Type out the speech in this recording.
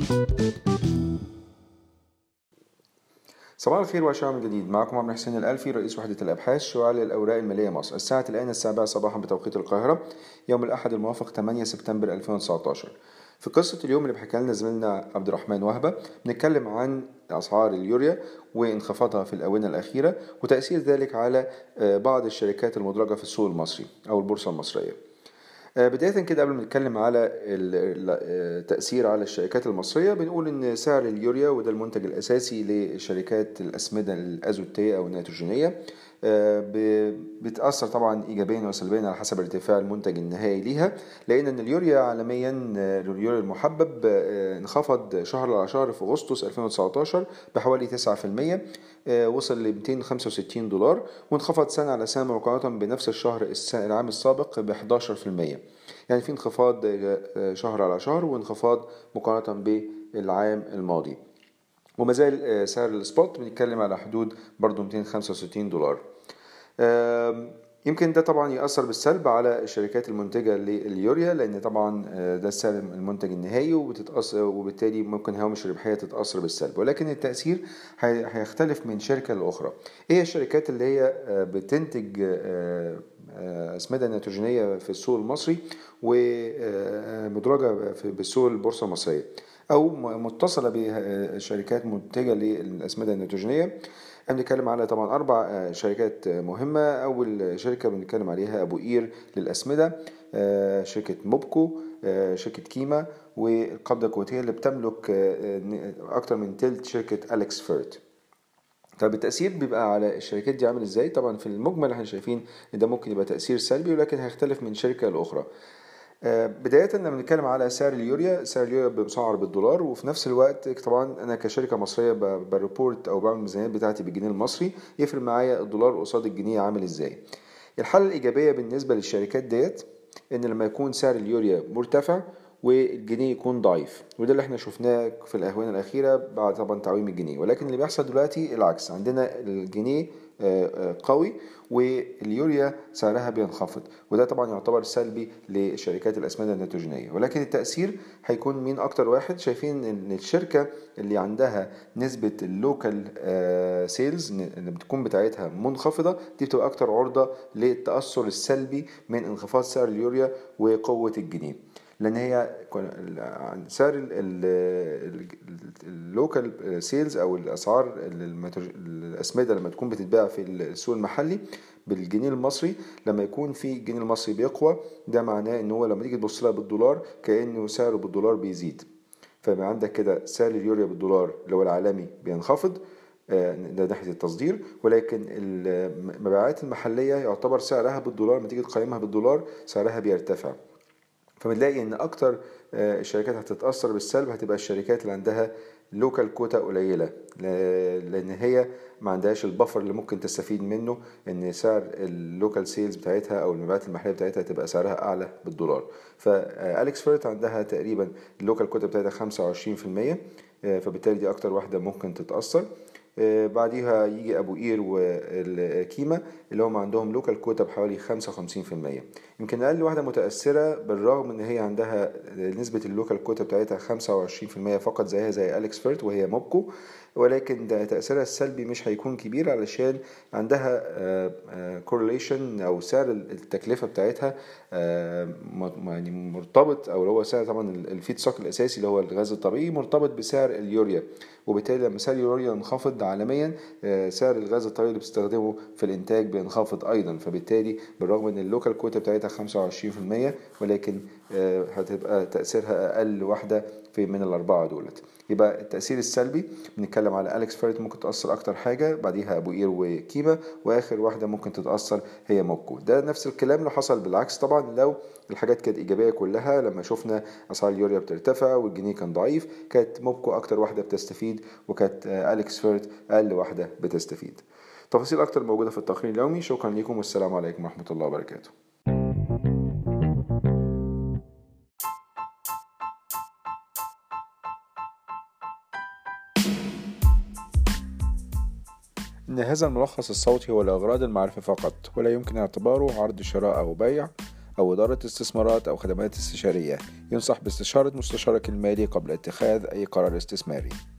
صباح الخير وعشاء من جديد معكم عمرو حسين الألفي رئيس وحدة الأبحاث شعاع الأوراق المالية مصر الساعة الآن السابعة صباحا بتوقيت القاهرة يوم الأحد الموافق 8 سبتمبر 2019 في قصة اليوم اللي بيحكي لنا زميلنا عبد الرحمن وهبة بنتكلم عن أسعار اليوريا وانخفاضها في الآونة الأخيرة وتأثير ذلك على بعض الشركات المدرجة في السوق المصري أو البورصة المصرية بداية كده قبل ما نتكلم على التأثير على الشركات المصرية بنقول إن سعر اليوريا وده المنتج الأساسي لشركات الأسمدة الأزوتية أو النيتروجينية بتأثر طبعا إيجابيا وسلبيا على حسب ارتفاع المنتج النهائي ليها لأن إن اليوريا عالميا اليوريا المحبب انخفض شهر على شهر في أغسطس 2019 بحوالي 9% وصل ل 265 دولار وانخفض سنة على سنة مقارنة بنفس الشهر العام السابق ب 11% يعني في انخفاض شهر على شهر وانخفاض مقارنة بالعام الماضي وما زال سعر السبوت بنتكلم على حدود برضو 265 دولار يمكن ده طبعا يأثر بالسلب على الشركات المنتجة لليوريا لأن طبعا ده السعر المنتج النهائي وبتتأثر وبالتالي ممكن هوامش الربحية تتأثر بالسلب ولكن التأثير هيختلف من شركة لأخرى إيه هي الشركات اللي هي بتنتج أسمدة نيتروجينية في السوق المصري ومدرجة بالسوق البورصة المصرية أو متصلة بشركات منتجة للأسمدة النيتروجينية بنتكلم على طبعا أربع شركات مهمة أول شركة بنتكلم عليها أبو قير للأسمدة شركة موبكو شركة كيما والقبضة الكويتية اللي بتملك أكتر من تلت شركة أليكس فيرت طب التأثير بيبقى على الشركات دي عامل ازاي؟ طبعا في المجمل احنا شايفين ان ده ممكن يبقى تأثير سلبي ولكن هيختلف من شركة لأخرى. بداية لما بنتكلم على سعر اليوريا سعر اليوريا بمسعر بالدولار وفي نفس الوقت طبعا أنا كشركة مصرية بريبورت أو بعمل الميزانيات بتاعتي بالجنيه المصري يفرق معايا الدولار قصاد الجنيه عامل ازاي الحالة الإيجابية بالنسبة للشركات ديت إن لما يكون سعر اليوريا مرتفع والجنيه يكون ضعيف وده اللي احنا شفناه في الآونة الأخيرة بعد طبعا تعويم الجنيه ولكن اللي بيحصل دلوقتي العكس عندنا الجنيه قوي واليوريا سعرها بينخفض وده طبعا يعتبر سلبي لشركات الاسمده النيتروجينيه ولكن التاثير هيكون مين اكتر واحد شايفين ان الشركه اللي عندها نسبه اللوكال سيلز اللي بتكون بتاعتها منخفضه دي بتبقى اكتر عرضه للتاثر السلبي من انخفاض سعر اليوريا وقوه الجنيه لان هي سعر اللوكال سيلز او الاسعار الاسمده لما تكون بتتباع في السوق المحلي بالجنيه المصري لما يكون في الجنيه المصري بيقوى ده معناه ان هو لما تيجي تبص لها بالدولار كانه سعره بالدولار بيزيد فيبقى عندك كده سعر اليوريا بالدولار اللي هو العالمي بينخفض ده ناحيه التصدير ولكن المبيعات المحليه يعتبر سعرها بالدولار لما تيجي تقيمها بالدولار سعرها بيرتفع فبنلاقي ان اكتر الشركات هتتاثر بالسلب هتبقى الشركات اللي عندها لوكال كوتا قليله لان هي ما عندهاش البفر اللي ممكن تستفيد منه ان سعر اللوكال سيلز بتاعتها او المبيعات المحليه بتاعتها تبقى سعرها اعلى بالدولار فاليكس فيرت عندها تقريبا اللوكال كوتا بتاعتها 25% فبالتالي دي اكتر واحده ممكن تتاثر بعديها يجي ابو قير والكيما اللي هم عندهم لوكال كوتا بحوالي 55% يمكن اقل واحده متاثره بالرغم ان هي عندها نسبه اللوكال كوتا بتاعتها 25% فقط زيها زي اليكس فيرت وهي موبكو ولكن ده تاثيرها السلبي مش هيكون كبير علشان عندها كورليشن او سعر التكلفه بتاعتها يعني مرتبط او اللي هو سعر طبعا الفيد ستوك الاساسي اللي هو الغاز الطبيعي مرتبط بسعر اليوريا وبالتالي لما سعر اليوريا ينخفض عالميا سعر الغاز الطبيعي اللي بتستخدمه في الانتاج بينخفض ايضا فبالتالي بالرغم ان اللوكال كوتا بتاعتها 25% ولكن هتبقى تاثيرها اقل واحده في من الاربعه دولت يبقى التاثير السلبي بنتكلم على اليكس فيرت ممكن تاثر اكتر حاجه بعديها ابو قير وكيما واخر واحده ممكن تتاثر هي موبكو ده نفس الكلام لو حصل بالعكس طبعا لو الحاجات كانت ايجابيه كلها لما شفنا اسعار اليوريا بترتفع والجنيه كان ضعيف كانت موبكو اكتر واحده بتستفيد وكانت اليكس فيرت اقل واحده بتستفيد تفاصيل اكتر موجوده في التقرير اليومي شكرا لكم والسلام عليكم ورحمه الله وبركاته إن هذا الملخص الصوتي هو لأغراض المعرفة فقط ولا يمكن اعتباره عرض شراء أو بيع أو إدارة استثمارات أو خدمات استشارية ينصح باستشارة مستشارك المالي قبل اتخاذ أي قرار استثماري